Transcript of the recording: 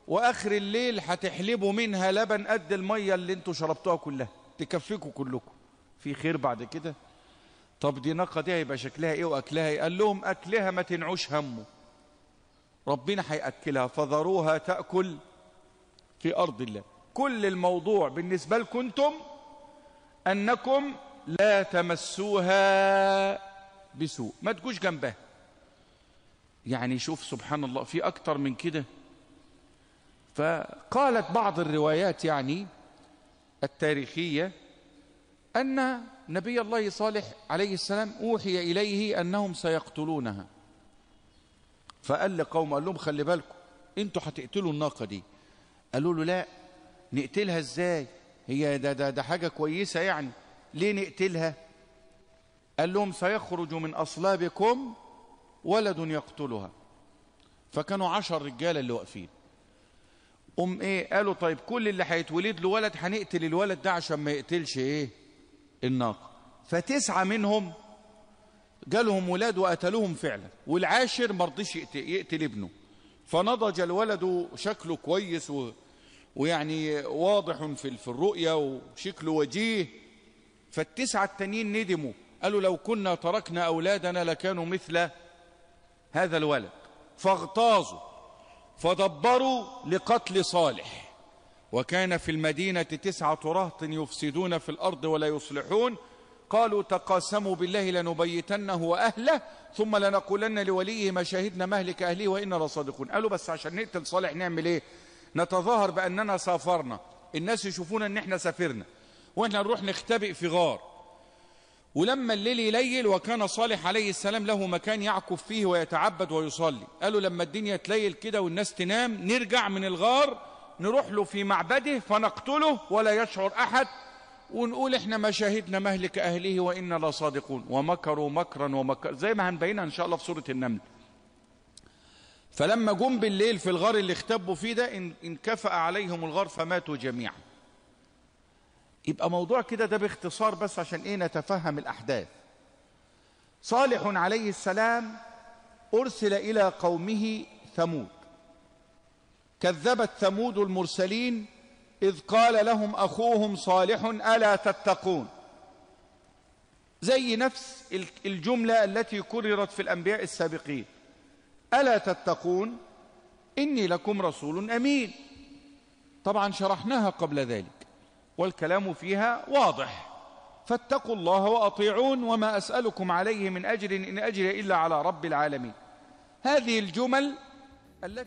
واخر الليل هتحلبوا منها لبن قد الميه اللي انتوا شربتوها كلها تكفيكوا كلكم في خير بعد كده طب دي ناقه دي هيبقى شكلها ايه واكلها ايه قال لهم اكلها ما تنعوش همه ربنا هياكلها فذروها تاكل في ارض الله كل الموضوع بالنسبه لكم انتم انكم لا تمسوها بسوء ما تجوش جنبها يعني شوف سبحان الله في اكتر من كده فقالت بعض الروايات يعني التاريخيه ان نبي الله صالح عليه السلام اوحي اليه انهم سيقتلونها فقال لقوم قال لهم خلي بالكم انتوا هتقتلوا الناقه دي قالوا له لا نقتلها ازاي هي ده ده ده حاجه كويسه يعني ليه نقتلها قال لهم سيخرج من اصلابكم ولد يقتلها فكانوا عشر رجاله اللي واقفين ام ايه قالوا طيب كل اللي هيتولد له ولد هنقتل الولد ده عشان ما يقتلش ايه الناقه فتسعه منهم جالهم ولاد وقتلوهم فعلا والعاشر ما رضيش يقتل, يقتل ابنه فنضج الولد شكله كويس و... ويعني واضح في في الرؤيا وشكله وجيه فالتسعه التانيين ندموا قالوا لو كنا تركنا اولادنا لكانوا مثل هذا الولد فاغتاظوا فدبروا لقتل صالح وكان في المدينة تسعة رهط يفسدون في الأرض ولا يصلحون قالوا تقاسموا بالله لنبيتنه وأهله ثم لنقولن لوليه ما شهدنا مهلك أهله وإنا لصادقون قالوا بس عشان نقتل صالح نعمل إيه نتظاهر بأننا سافرنا الناس يشوفونا أن احنا سافرنا وإحنا نروح نختبئ في غار ولما الليل يليل وكان صالح عليه السلام له مكان يعكف فيه ويتعبد ويصلي قالوا لما الدنيا تليل كده والناس تنام نرجع من الغار نروح له في معبده فنقتله ولا يشعر أحد ونقول احنا ما شهدنا مهلك أهله وإنا لصادقون ومكروا مكرا ومكر زي ما هنبينها إن شاء الله في سورة النمل فلما جم بالليل في الغار اللي اختبوا فيه ده انكفأ عليهم الغار فماتوا جميعا يبقى موضوع كده ده باختصار بس عشان ايه نتفهم الأحداث صالح عليه السلام أرسل إلى قومه ثمود كذبت ثمود المرسلين إذ قال لهم أخوهم صالح ألا تتقون زي نفس الجملة التي كررت في الأنبياء السابقين ألا تتقون إني لكم رسول أمين طبعا شرحناها قبل ذلك والكلام فيها واضح فاتقوا الله وأطيعون وما أسألكم عليه من أجر إن أجري إلا على رب العالمين هذه الجمل التي